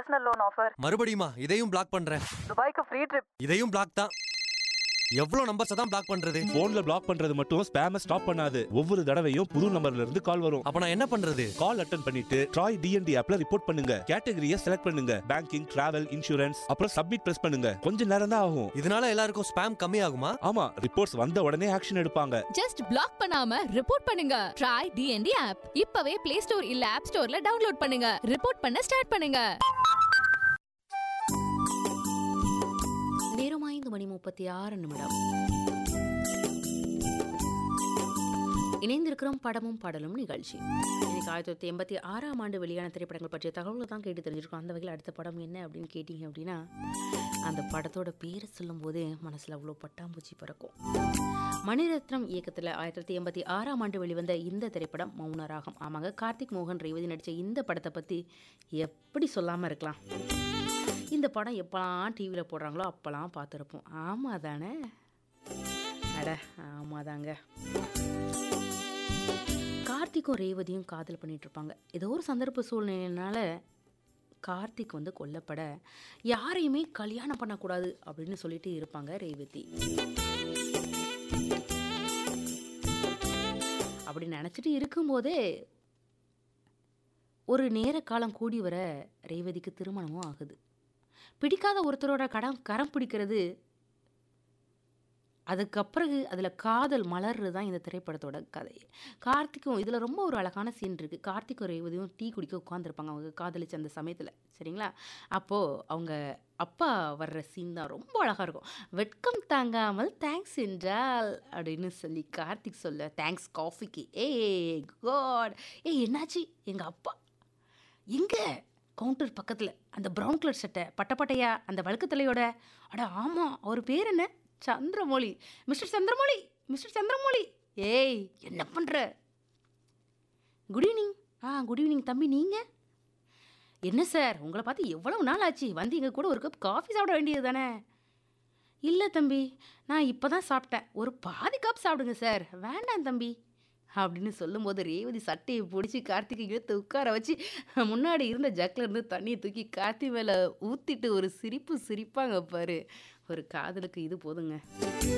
personal loan offer மறுபடியுமா இதையும் black பண்றேன் துபாய்க்கு ஃப்ரீ ட்ரிப் இதையும் பிளாக் தான் எவ்வளவு நம்பர்ஸ் தான் பிளாக் பண்றது போன்ல பிளாக் பண்றது மட்டும் ஸ்பேம ஸ்டாப் பண்ணாது ஒவ்வொரு தடவையும் புது நம்பர்ல இருந்து கால் வரும் அப்ப நான் என்ன பண்றது கால் அட்டன் பண்ணிட்டு ட்ராய் டிஎன்டி ஆப்ல ரிப்போர்ட் பண்ணுங்க கேட்டகரியை செலக்ட் பண்ணுங்க பேங்கிங் டிராவல் இன்சூரன்ஸ் அப்புறம் சப்மிட் பிரஸ் பண்ணுங்க கொஞ்ச நேரம் தான் ஆகும் இதனால எல்லாருக்கும் ஸ்பேம் கம்மி ஆகுமா ஆமா ரிப்போர்ட்ஸ் வந்த உடனே ஆக்ஷன் எடுப்பாங்க ஜஸ்ட் பிளாக் பண்ணாம ரிப்போர்ட் பண்ணுங்க ட்ரை டிஎன்டி ஆப் இப்பவே பிளே ஸ்டோர் இல்ல ஆப் ஸ்டோர்ல டவுன்லோட் பண்ணுங்க ரிப்போர்ட் பண்ண ஸ்டார்ட் பண்ணுங்க நேரம் ஐந்து மணி முப்பத்தி ஆறு நிமிடம் இணைந்திருக்கிறோம் படமும் பாடலும் நிகழ்ச்சி இன்னைக்கு ஆயிரத்தி தொள்ளாயிரத்தி எண்பத்தி ஆறாம் ஆண்டு வெளியான திரைப்படங்கள் பற்றிய தகவல்கள் தான் கேட்டு தெரிஞ்சிருக்கோம் அந்த வகையில் அடுத்த படம் என்ன அப்படின்னு கேட்டிங்க அப்படின்னா அந்த படத்தோட பேரை சொல்லும் போதே மனசில் அவ்வளோ பட்டாம்பூச்சி பறக்கும் மணிரத்னம் இயக்கத்தில் ஆயிரத்தி தொள்ளாயிரத்தி எண்பத்தி ஆறாம் ஆண்டு வெளிவந்த இந்த திரைப்படம் மௌன ராகம் ஆமாங்க கார்த்திக் மோகன் ரேவதி நடித்த இந்த படத்தை பற்றி எப்படி சொல்லாமல் இருக்கலாம் இந்த படம் எப்போலாம் டிவியில் போடுறாங்களோ அப்போலாம் பார்த்துருப்போம் ஆமாம் தானே அட ஆமாதாங்க கார்த்திக்கும் ரேவதியும் காதல் பண்ணிட்டு இருப்பாங்க ஏதோ ஒரு சந்தர்ப்ப சூழ்நிலையினால கார்த்திக் வந்து கொல்லப்பட யாரையுமே கல்யாணம் பண்ணக்கூடாது அப்படின்னு சொல்லிட்டு இருப்பாங்க ரேவதி அப்படி நினச்சிட்டு இருக்கும்போதே ஒரு நேர காலம் கூடி வர ரேவதிக்கு திருமணமும் ஆகுது பிடிக்காத ஒருத்தரோட கடம் கரம் பிடிக்கிறது அதுக்கப்புறம் அதில் காதல் மலர்றது தான் இந்த திரைப்படத்தோட கதை கார்த்திக்கும் இதில் ரொம்ப ஒரு அழகான சீன் இருக்குது கார்த்திக்கும் ரேவதியும் டீ குடிக்க உட்காந்துருப்பாங்க அவங்க காதலிச்ச அந்த சமயத்தில் சரிங்களா அப்போது அவங்க அப்பா வர்ற சீன் தான் ரொம்ப அழகாக இருக்கும் வெட்கம் தாங்காமல் தேங்க்ஸ் என்றால் அப்படின்னு சொல்லி கார்த்திக் சொல்ல தேங்க்ஸ் காஃபிக்கு ஏ காட் ஏ என்னாச்சு எங்கள் அப்பா எங்கே கவுண்டர் பக்கத்தில் அந்த ப்ரௌன் கலர் சட்டை பட்டப்பட்டையா அந்த வழுக்கு தலையோட அட ஆமாம் அவர் பேர் என்ன சந்திரமௌலி மிஸ்டர் சந்திரமௌலி மிஸ்டர் சந்திரமௌலி ஏய் என்ன பண்ணுற குட் ஈவினிங் ஆ குட் ஈவினிங் தம்பி நீங்கள் என்ன சார் உங்களை பார்த்து எவ்வளவு நாள் ஆச்சு வந்து எங்கள் கூட ஒரு கப் காஃபி சாப்பிட வேண்டியது தானே இல்லை தம்பி நான் இப்போ தான் சாப்பிட்டேன் ஒரு பாதி கப் சாப்பிடுங்க சார் வேண்டாம் தம்பி அப்படின்னு சொல்லும்போது ரேவதி சட்டையை பிடிச்சி கார்த்திகை இழுத்து உட்கார வச்சு முன்னாடி இருந்த ஜக்கில் இருந்து தண்ணியை தூக்கி கார்த்தி மேலே ஊற்றிட்டு ஒரு சிரிப்பு சிரிப்பாங்க பாரு ஒரு காதலுக்கு இது போதுங்க